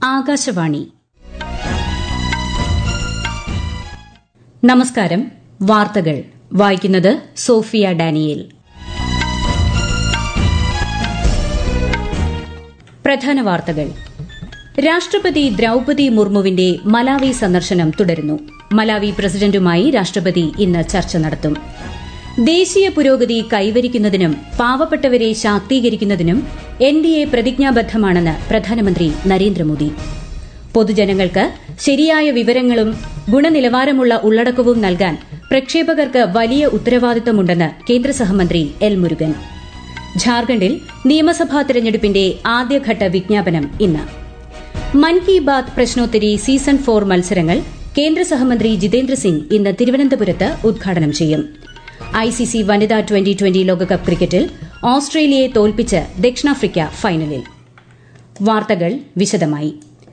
ആകാശവാണി നമസ്കാരം വാർത്തകൾ വായിക്കുന്നത് സോഫിയ ഡാനിയേൽ പ്രധാന വാർത്തകൾ രാഷ്ട്രപതി ദ്രൌപതി മുർമുവിന്റെ മലാവി സന്ദർശനം തുടരുന്നു മലാവി പ്രസിഡന്റുമായി രാഷ്ട്രപതി ഇന്ന് ചർച്ച നടത്തും ദേശീയ പുരോഗതി കൈവരിക്കുന്നതിനും പാവപ്പെട്ടവരെ ശാക്തീകരിക്കുന്നതിനും എൻ ഡി എ പ്രതിജ്ഞാബദ്ധമാണെന്ന് പ്രധാനമന്ത്രി നരേന്ദ്രമോദി പൊതുജനങ്ങൾക്ക് ശരിയായ വിവരങ്ങളും ഗുണനിലവാരമുള്ള ഉള്ളടക്കവും നൽകാൻ പ്രക്ഷേപകർക്ക് വലിയ ഉത്തരവാദിത്തമുണ്ടെന്ന് കേന്ദ്ര സഹമന്ത്രി എൽ മുരുകൻ ഝാർഖണ്ഡിൽ നിയമസഭാ തെരഞ്ഞെടുപ്പിന്റെ ആദ്യഘട്ട വിജ്ഞാപനം ഇന്ന് മൻ കി ബാത് പ്രശ്നോത്തരി സീസൺ ഫോർ മത്സരങ്ങൾ കേന്ദ്ര സഹമന്ത്രി ജിതേന്ദ്ര സിംഗ് ഇന്ന് തിരുവനന്തപുരത്ത് ഉദ്ഘാടനം ചെയ്യും ഐസിസി വനിതാ ട്വന്റി ട്വന്റി ലോകകപ്പ് ക്രിക്കറ്റിൽ ഓസ്ട്രേലിയയെ തോൽപ്പിച്ച് ദക്ഷിണാഫ്രിക്ക ഫൈനലിൽ വാർത്തകൾ വിശദമായി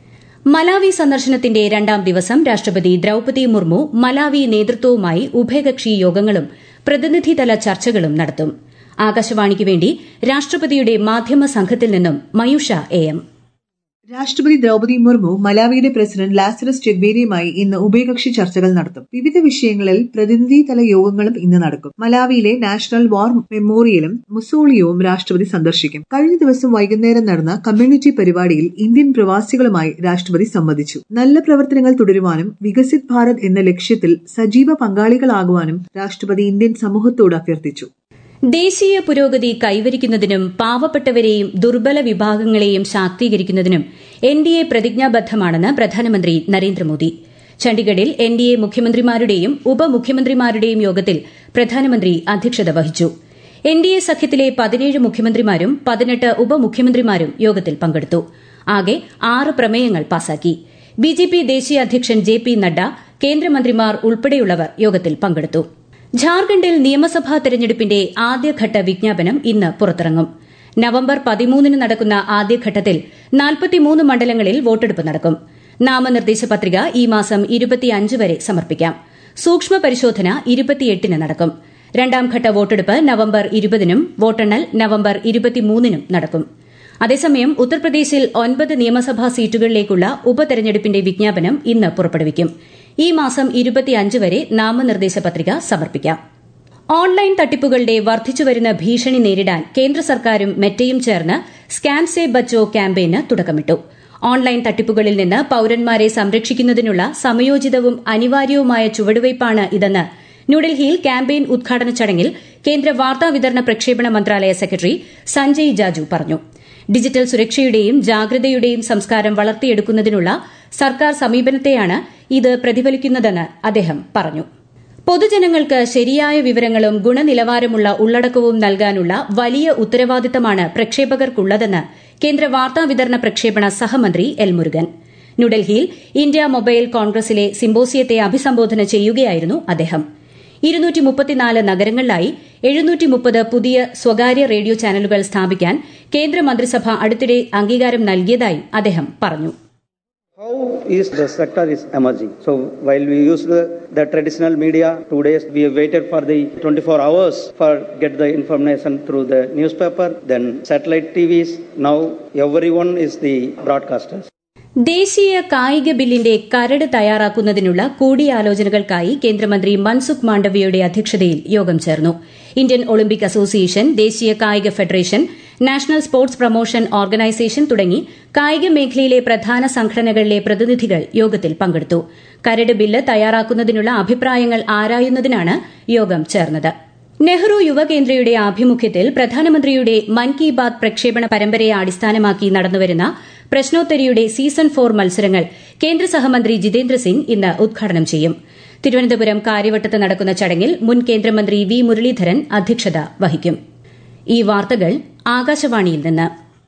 മലാവി സന്ദർശനത്തിന്റെ രണ്ടാം ദിവസം രാഷ്ട്രപതി ദ്രൌപതി മുർമു മലാവി നേതൃത്വവുമായി ഉഭയകക്ഷി യോഗങ്ങളും പ്രതിനിധിതല ചർച്ചകളും നടത്തും ആകാശവാണിക്ക് വേണ്ടി രാഷ്ട്രപതിയുടെ മാധ്യമ സംഘത്തിൽ നിന്നും മയൂഷ എ എം രാഷ്ട്രപതി ദ്രൌപതി മുർമു മലാവിയുടെ പ്രസിഡന്റ് ലാസറസ് ചെഗ്വേരിയുമായി ഇന്ന് ഉഭയകക്ഷി ചർച്ചകൾ നടത്തും വിവിധ വിഷയങ്ങളിൽ പ്രതിനിധിതല യോഗങ്ങളും ഇന്ന് നടക്കും മലാവിയിലെ നാഷണൽ വാർ മെമ്മോറിയലും മുസോളിയവും രാഷ്ട്രപതി സന്ദർശിക്കും കഴിഞ്ഞ ദിവസം വൈകുന്നേരം നടന്ന കമ്മ്യൂണിറ്റി പരിപാടിയിൽ ഇന്ത്യൻ പ്രവാസികളുമായി രാഷ്ട്രപതി സംവദിച്ചു നല്ല പ്രവർത്തനങ്ങൾ തുടരുവാനും വികസിത് ഭാരത് എന്ന ലക്ഷ്യത്തിൽ സജീവ പങ്കാളികളാകുവാനും രാഷ്ട്രപതി ഇന്ത്യൻ സമൂഹത്തോട് അഭ്യർത്ഥിച്ചു ദേശീയ പുരോഗതി കൈവരിക്കുന്നതിനും പാവപ്പെട്ടവരെയും ദുർബല വിഭാഗങ്ങളെയും ശാക്തീകരിക്കുന്നതിനും എൻ ഡി എ പ്രതിജ്ഞാബദ്ധമാണെന്ന് പ്രധാനമന്ത്രി നരേന്ദ്രമോദി ചണ്ഡിഗഡിൽ എൻ ഡി എ മുഖ്യമന്ത്രിമാരുടെയും ഉപമുഖ്യമന്ത്രിമാരുടെയും യോഗത്തിൽ പ്രധാനമന്ത്രി അധ്യക്ഷത വഹിച്ചു എൻ ഡി എ സഖ്യത്തിലെ പതിനേഴ് മുഖ്യമന്ത്രിമാരും പതിനെട്ട് ഉപമുഖ്യമന്ത്രിമാരും യോഗത്തിൽ പങ്കെടുത്തു ആകെ ആറ് പ്രമേയങ്ങൾ പാസാക്കി ബിജെപി ദേശീയ അധ്യക്ഷൻ ജെ പി നഡ്ഡ കേന്ദ്രമന്ത്രിമാർ ഉൾപ്പെടെയുള്ളവർ യോഗത്തിൽ പങ്കെടുത്തു ഝാർഖണ്ഡിൽ നിയമസഭാ തെരഞ്ഞെടുപ്പിന്റെ ആദ്യഘട്ട വിജ്ഞാപനം ഇന്ന് പുറത്തിറങ്ങും നവംബർ പതിമൂന്നിന് നടക്കുന്ന ആദ്യഘട്ടത്തിൽ നാൽപ്പത്തിമൂന്ന് മണ്ഡലങ്ങളിൽ വോട്ടെടുപ്പ് നടക്കും നാമനിർദ്ദേശ പത്രിക ഈ മാസം ഇരുപത്തിയഞ്ച് വരെ സമർപ്പിക്കാം സൂക്ഷ്മ പരിശോധന ഇരുപത്തിയെട്ടിന് നടക്കും രണ്ടാംഘട്ട വോട്ടെടുപ്പ് നവംബർ ഇരുപതിനും വോട്ടെണ്ണൽ നവംബർ ഇരുപത്തിമൂന്നിനും നടക്കും അതേസമയം ഉത്തർപ്രദേശിൽ ഒൻപത് നിയമസഭാ സീറ്റുകളിലേക്കുള്ള ഉപതെരഞ്ഞെടുപ്പിന്റെ വിജ്ഞാപനം ഇന്ന് പുറപ്പെടുവിക്കും ഈ മാസം ഇരുപത്തിയഞ്ച് വരെ നാമനിർദ്ദേശ പത്രിക സമർപ്പിക്കാം ഓൺലൈൻ തട്ടിപ്പുകളുടെ വർദ്ധിച്ചുവരുന്ന ഭീഷണി നേരിടാൻ കേന്ദ്ര സർക്കാരും മെറ്റയും ചേർന്ന് സ്കാം സേ ബച്ചോ ക്യാമ്പയിന് തുടക്കമിട്ടു ഓൺലൈൻ തട്ടിപ്പുകളിൽ നിന്ന് പൌരന്മാരെ സംരക്ഷിക്കുന്നതിനുള്ള സമയോചിതവും അനിവാര്യവുമായ ചുവടുവയ്പ്പാണ് ഇതെന്ന് ന്യൂഡൽഹിയിൽ ക്യാമ്പയിൻ ഉദ്ഘാടന ചടങ്ങിൽ കേന്ദ്ര വാർത്താവിതരണ പ്രക്ഷേപണ മന്ത്രാലയ സെക്രട്ടറി സഞ്ജയ് ജാജു പറഞ്ഞു ഡിജിറ്റൽ സുരക്ഷയുടെയും ജാഗ്രതയുടെയും സംസ്കാരം വളർത്തിയെടുക്കുന്നതിനുള്ള സർക്കാർ സമീപനത്തെയാണ് ഇത് പ്രതിഫലിക്കുന്നതെന്ന് അദ്ദേഹം പറഞ്ഞു പൊതുജനങ്ങൾക്ക് ശരിയായ വിവരങ്ങളും ഗുണനിലവാരമുള്ള ഉള്ളടക്കവും നൽകാനുള്ള വലിയ ഉത്തരവാദിത്തമാണ് പ്രക്ഷേപകർക്കുള്ളതെന്ന് കേന്ദ്ര വാർത്താവിതരണ പ്രക്ഷേപണ സഹമന്ത്രി എൽ മുരുകൻ ന്യൂഡൽഹിയിൽ ഇന്ത്യ മൊബൈൽ കോൺഗ്രസിലെ സിംബോസിയത്തെ അഭിസംബോധന ചെയ്യുകയായിരുന്നു അദ്ദേഹം നഗരങ്ങളിലായി എഴുന്നൂറ്റിമുപ്പത് പുതിയ സ്വകാര്യ റേഡിയോ ചാനലുകൾ സ്ഥാപിക്കാൻ കേന്ദ്രമന്ത്രിസഭ അടുത്തിടെ അംഗീകാരം നൽകിയതായും അദ്ദേഹം പറഞ്ഞു How is the sector is emerging? So while we used the, the traditional media, two days we waited for the 24 hours for get the information through the newspaper, then satellite TVs. Now everyone is the broadcasters. ദേശീയ കായിക ബില്ലിന്റെ കരട് തയ്യാറാക്കുന്നതിനുള്ള കൂടിയാലോചനകൾക്കായി കേന്ദ്രമന്ത്രി മൻസുഖ് മാണ്ഡവ്യയുടെ അധ്യക്ഷതയിൽ യോഗം ചേർന്നു Indian Olympic Association ദേശീയ കായിക Federation National Sports Promotion Organisation തുടങ്ങി കായിക മേഖലയിലെ പ്രധാന സംഘടനകളിലെ പ്രതിനിധികൾ യോഗത്തിൽ പങ്കെടുത്തു കരട് ബില്ല് തയ്യാറാക്കുന്നതിനുള്ള അഭിപ്രായങ്ങൾ ആരായുന്നതിനാണ് യോഗം ചേർന്നത് നെഹ്റു യുവകേന്ദ്രയുടെ ആഭിമുഖ്യത്തിൽ പ്രധാനമന്ത്രിയുടെ മൻ കി ബാത് പ്രക്ഷേപണ പരമ്പരയെ അടിസ്ഥാനമാക്കി നടന്നുവരുന്ന പ്രശ്നോത്തരിയുടെ സീസൺ ഫോർ മത്സരങ്ങൾ കേന്ദ്ര സഹമന്ത്രി ജിതേന്ദ്ര സിംഗ് ഇന്ന് ഉദ്ഘാടനം ചെയ്യും തിരുവനന്തപുരം കാര്യവട്ടത്ത് നടക്കുന്ന ചടങ്ങിൽ മുൻ കേന്ദ്രമന്ത്രി വി മുരളീധരൻ അധ്യക്ഷത വഹിക്കും ഈ വാർത്തകൾ ആകാശവാണിയിൽ നിന്ന്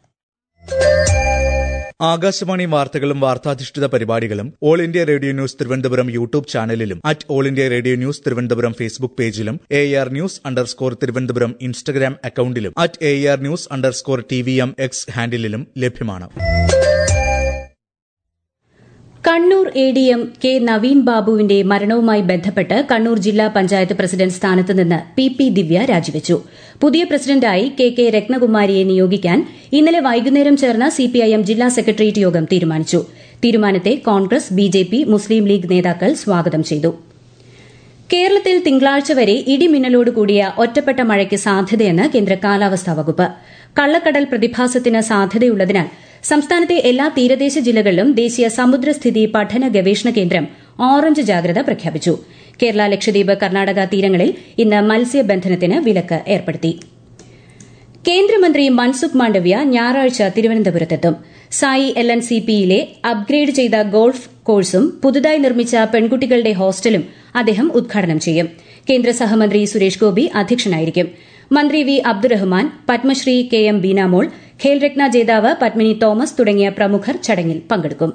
ആകാശവാണി വാർത്തകളും വാർത്താധിഷ്ഠിത പരിപാടികളും All India Radio News Thiruvananthapuram YouTube ചാനലിലും at All India Radio News Thiruvananthapuram Facebook പേജിലും A R news underscore Thiruvananthapuram Instagram അക്കൌണ്ടിലും at A R news underscore T V M X ഹാൻഡിലും ലഭ്യമാണ് Kannur A D M K Naveen ബാബുവിന്റെ മരണവുമായി ബന്ധപ്പെട്ട് കണ്ണൂർ ജില്ലാ പഞ്ചായത്ത് പ്രസിഡന്റ് സ്ഥാനത്ത് നിന്ന് പി പി ദിവ്യ രാജിവച്ചു പുതിയ പ്രസിഡന്റായി കെ കെ രത്നകുമാരിയെ നിയോഗിക്കാൻ ഇന്നലെ വൈകുന്നേരം ചേർന്ന സിപിഐഎം ജില്ലാ സെക്രട്ടേറിയറ്റ് യോഗം തീരുമാനിച്ചു തീരുമാനത്തെ കോൺഗ്രസ് ബിജെപി മുസ്ലിം ലീഗ് നേതാക്കൾ സ്വാഗതം ചെയ്തു കേരളത്തിൽ തിങ്കളാഴ്ച വരെ ഇടിമിന്നലോട് കൂടിയ ഒറ്റപ്പെട്ട മഴയ്ക്ക് സാധ്യതയെന്ന് കേന്ദ്ര കാലാവസ്ഥാ വകുപ്പ് കള്ളക്കടൽ പ്രതിഭാസത്തിന് സാധ്യതയുള്ളതിനാൽ സംസ്ഥാനത്തെ എല്ലാ തീരദേശ ജില്ലകളിലും ദേശീയ സമുദ്രസ്ഥിതി പഠന ഗവേഷണ കേന്ദ്രം ഓറഞ്ച് ജാഗ്രത പ്രഖ്യാപിച്ചു കേരള ലക്ഷദ്വീപ് കർണാടക തീരങ്ങളിൽ ഇന്ന് മത്സ്യബന്ധനത്തിന് വിലക്ക് ഏർപ്പെടുത്തി കേന്ദ്രമന്ത്രി മൻസുഖ് മാണ്ഡവ്യ ഞായറാഴ്ച തിരുവനന്തപുരത്തെത്തും സായി എൽ എൻ സി പിയിലെ അപ്ഗ്രേഡ് ചെയ്ത ഗോൾഫ് കോഴ്സും പുതുതായി നിർമ്മിച്ച പെൺകുട്ടികളുടെ ഹോസ്റ്റലും അദ്ദേഹം ഉദ്ഘാടനം ചെയ്യും കേന്ദ്ര സഹമന്ത്രി സുരേഷ് ഗോപി അധ്യക്ഷനായിരിക്കും മന്ത്രി V Abdurahiman Padmashri K M Beenamol Khel Ratna ജേതാവ് പത്മിനി തോമസ് തുടങ്ങിയ പ്രമുഖർ ചടങ്ങിൽ പങ്കെടുക്കും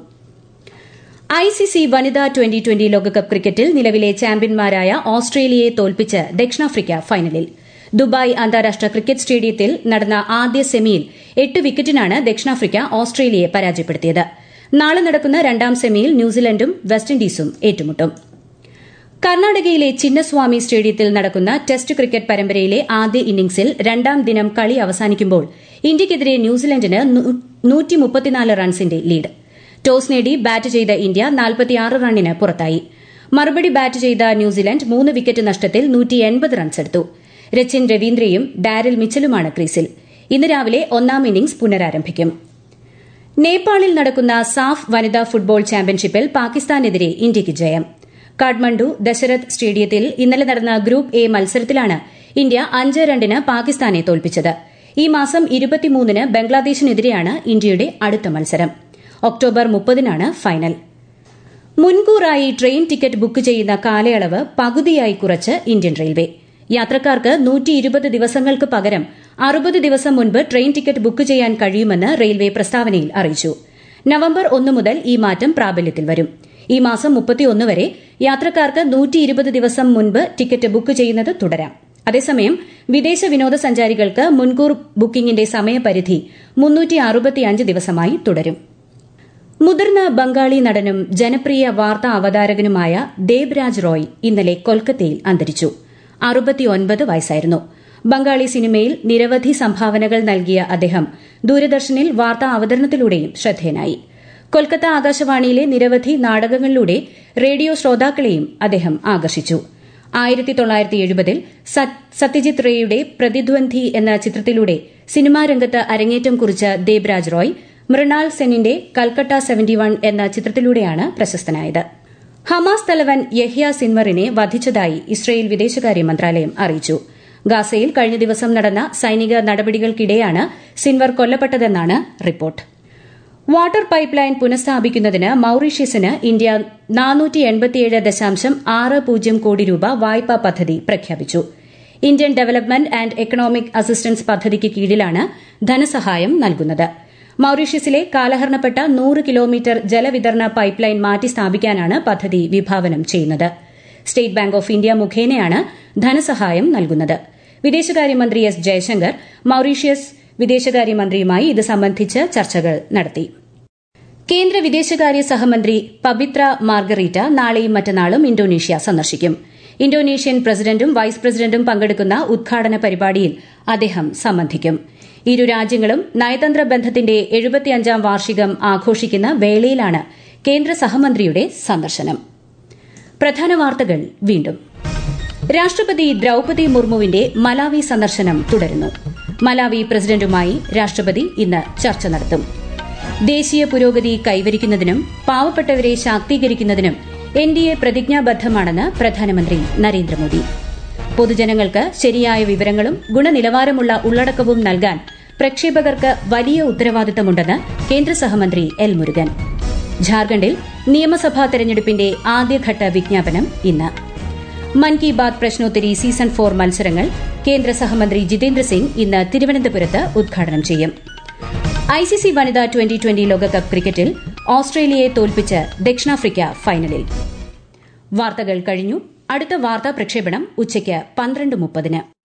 ഐസിസി വനിതാ ട്വന്റി ട്വന്റി ലോകകപ്പ് ക്രിക്കറ്റിൽ നിലവിലെ ചാമ്പ്യന്മാരായ ഓസ്ട്രേലിയയെ തോൽപ്പിച്ച് ദക്ഷിണാഫ്രിക്ക ഫൈനലിൽ ദുബായ് അന്താരാഷ്ട്ര ക്രിക്കറ്റ് സ്റ്റേഡിയത്തിൽ നടന്ന ആദ്യ സെമിയിൽ എട്ട് വിക്കറ്റിനാണ് ദക്ഷിണാഫ്രിക്ക ഓസ്ട്രേലിയയെ പരാജയപ്പെടുത്തിയത് നാളെ നടക്കുന്ന രണ്ടാം സെമിയിൽ ന്യൂസിലൻഡും വെസ്റ്റ് ഇൻഡീസും ഏറ്റുമുട്ടും കർണാടകയിലെ ചിന്നസ്വാമി സ്റ്റേഡിയത്തിൽ നടക്കുന്ന ടെസ്റ്റ് ക്രിക്കറ്റ് പരമ്പരയിലെ ആദ്യ ഇന്നിംഗ്സിൽ രണ്ടാം ദിനം കളി അവസാനിക്കുമ്പോൾ ഇന്ത്യയ്ക്കെതിരെ ന്യൂസിലൻഡിന് റൺസിന്റെ ലീഡ് ടോസ് നേടി ബാറ്റ് ചെയ്ത ഇന്ത്യ റണ്ണിന് പുറത്തായി മറുപടി ബാറ്റ് ചെയ്ത ന്യൂസിലൻഡ് മൂന്ന് വിക്കറ്റ് നഷ്ടത്തിൽ റൺസ് എടുത്തു രച്ചിൻ രവീന്ദ്രയും ഡാരിൽ മിച്ചലുമാണ് ക്രീസിൽ ഇന്ന് രാവിലെ ഒന്നാം ഇന്നിംഗ്സ് പുനരാരംഭിക്കും നേപ്പാളിൽ നടക്കുന്ന സാഫ് വനിതാ ഫുട്ബോൾ ചാമ്പ്യൻഷിപ്പിൽ പാകിസ്ഥാനെതിരെ ഇന്ത്യയ്ക്ക് ജയം കാഠ്മണ്ഡു ദശരഥ് സ്റ്റേഡിയത്തിൽ ഇന്നലെ നടന്ന ഗ്രൂപ്പ് എ മത്സരത്തിലാണ് ഇന്ത്യ അഞ്ച് രണ്ടിന് പാകിസ്ഥാനെ തോൽപ്പിച്ചത് ഈ മാസം ഇരുപത്തിമൂന്നിന് ബംഗ്ലാദേശിനെതിരെയാണ് ഇന്ത്യയുടെ അടുത്ത മത്സരം ഒക്ടോബർ മുപ്പതിനാണ് ഫൈനൽ മുൻകൂറായി ട്രെയിൻ ടിക്കറ്റ് ബുക്ക് ചെയ്യുന്ന കാലയളവ് പകുതിയായി കുറച്ച് ഇന്ത്യൻ റെയിൽവേ യാത്രക്കാർക്ക് നൂറ്റി ഇരുപത് ദിവസങ്ങൾക്ക് പകരം അറുപത് ദിവസം മുൻപ് ട്രെയിൻ ടിക്കറ്റ് ബുക്ക് ചെയ്യാൻ കഴിയുമെന്ന് റെയിൽവേ പ്രസ്താവനയിൽ അറിയിച്ചു നവംബർ ഒന്ന് മുതൽ ഈ മാറ്റം പ്രാബല്യത്തിൽ വരും ഈ മാസം മുപ്പത്തിയൊന്ന് വരെ യാത്രക്കാർക്ക് നൂറ്റി ഇരുപത് ദിവസം മുൻപ് ടിക്കറ്റ് ബുക്ക് ചെയ്യുന്നത് തുടരാം അതേസമയം വിദേശ വിനോദസഞ്ചാരികൾക്ക് മുൻകൂർ ബുക്കിംഗിന്റെ സമയപരിധി മുന്നൂറ്റി അറുപത്തിയഞ്ച് ദിവസമായി തുടരും മുതിർന്ന ബംഗാളി നടനും ജനപ്രിയ വാർത്താ അവതാരകനുമായ ദേബ്രാജ് റോയ് ഇന്നലെ കൊൽക്കത്തയിൽ അന്തരിച്ചു അറുപത്തിയൊൻപത് വയസ്സായിരുന്നു ബംഗാളി സിനിമയിൽ നിരവധി സംഭാവനകൾ നൽകിയ അദ്ദേഹം ദൂരദർശനിൽ വാർത്താ അവതരണത്തിലൂടെയും ശ്രദ്ധേയനായി കൊൽക്കത്ത ആകാശവാണിയിലെ നിരവധി നാടകങ്ങളിലൂടെ റേഡിയോ ശ്രോതാക്കളെയും അദ്ദേഹം ആകർഷിച്ചു ആയിരത്തി തൊള്ളായിരത്തി എഴുപതിൽ സത്യജിത് റേയുടെ പ്രതിദ്വന്ദ്ി എന്ന ചിത്രത്തിലൂടെ സിനിമാ രംഗത്ത് അരങ്ങേറ്റം കുറിച്ച ദേബ്രാജ് റോയ് മൃണാൽ സെന്നിന്റെ കൽക്കട്ട സെവന്റി വൺ എന്ന ചിത്രത്തിലൂടെയാണ് പ്രശസ്തനായത് ഹമാസ് തലവൻ യഹ്യ സിൻവറിനെ വധിച്ചതായി ഇസ്രയേൽ വിദേശകാര്യ മന്ത്രാലയം അറിയിച്ചു ഗാസയിൽ കഴിഞ്ഞ ദിവസം നടന്ന സൈനിക നടപടികൾക്കിടെയാണ് സിൻവർ കൊല്ലപ്പെട്ടതെന്നാണ് റിപ്പോർട്ട് വാട്ടർ പൈപ്പ് ലൈൻ പുനഃസ്ഥാപിക്കുന്നതിന് മൌറീഷ്യസിന് ഇന്ത്യ നാനൂറ്റി എൺപത്തിയേഴ് ദശാംശം ആറ് പൂജ്യം കോടി രൂപ വായ്പാ പദ്ധതി പ്രഖ്യാപിച്ചു Indian Development and Economic Assistance പദ്ധതിക്ക് കീഴിലാണ് ധനസഹായം നൽകുന്നത് മൌറീഷ്യസിലെ കാലഹരണപ്പെട്ട നൂറ് കിലോമീറ്റർ ജലവിതരണ പൈപ്പ് ലൈൻ മാറ്റി സ്ഥാപിക്കാനാണ് പദ്ധതി വിഭാവനം ചെയ്യുന്നത് സ്റ്റേറ്റ് ബാങ്ക് ഓഫ് ഇന്ത്യ മുഖേനയാണ് ധനസഹായം നൽകുന്നത് വിദേശകാര്യമന്ത്രി എസ് ജയശങ്കർ മൌറീഷ്യസ് വിദേശകാര്യമന്ത്രിയുമായി ഇത് സംബന്ധിച്ച് ചർച്ചകൾ നടത്തി കേന്ദ്ര വിദേശകാര്യ സഹമന്ത്രി പബിത്ര മാർഗറീറ്റ നാളെയും മറ്റന്നാളും ഇന്തോനേഷ്യ സന്ദർശിക്കും ഇന്തോനേഷ്യൻ പ്രസിഡന്റും വൈസ് പ്രസിഡന്റും പങ്കെടുക്കുന്ന ഉദ്ഘാടന പരിപാടിയിൽ അദ്ദേഹം സംബന്ധിക്കും ഇരു രാജ്യങ്ങളും നയതന്ത്ര ബന്ധത്തിന്റെ എഴുപത്തിയഞ്ചാം വാർഷികം ആഘോഷിക്കുന്ന വേളയിലാണ് കേന്ദ്ര സഹമന്ത്രിയുടെ സന്ദർശനം പ്രധാന വാർത്തകൾ വീണ്ടും രാഷ്ട്രപതി ദ്രൌപതി മുർമുവിന്റെ മലാവി സന്ദർശനം തുടരുന്നു മലാവി പ്രസിഡന്റുമായി രാഷ്ട്രപതി ഇന്ന് ചർച്ച നടത്തും ദേശീയ പുരോഗതി കൈവരിക്കുന്നതിനും പാവപ്പെട്ടവരെ ശാക്തീകരിക്കുന്നതിനും എൻ ഡി എ പ്രതിജ്ഞാബദ്ധമാണെന്ന് പ്രധാനമന്ത്രി നരേന്ദ്രമോദി പൊതുജനങ്ങൾക്ക് ശരിയായ വിവരങ്ങളും ഗുണനിലവാരമുള്ള ഉള്ളടക്കവും നൽകാൻ പ്രക്ഷേപകർക്ക് വലിയ ഉത്തരവാദിത്തമുണ്ടെന്ന് കേന്ദ്ര സഹമന്ത്രി എൽ മുരുകൻ ഝാർഖണ്ഡിൽ നിയമസഭാ തെരഞ്ഞെടുപ്പിന്റെ ആദ്യഘട്ട വിജ്ഞാപനം ഇന്ന് മൻ കി ബാത് പ്രശ്നോത്തരി സീസൺ ഫോർ മത്സരങ്ങൾ കേന്ദ്ര സഹമന്ത്രി ജിതേന്ദ്ര സിംഗ് ഇന്ന് തിരുവനന്തപുരത്ത് ഉദ്ഘാടനം ചെയ്യും ഐസിസി വനിതാ ട്വന്റി ട്വന്റി ലോകകപ്പ് ക്രിക്കറ്റിൽ ഓസ്ട്രേലിയയെ തോൽപ്പിച്ച് ദക്ഷിണാഫ്രിക്ക ഫൈനലിൽ വാർത്തകൾ കഴിഞ്ഞു അടുത്ത വാർത്താ പ്രക്ഷേപണം ഉച്ചയ്ക്ക് പന്ത്രണ്ട് മുപ്പതിന്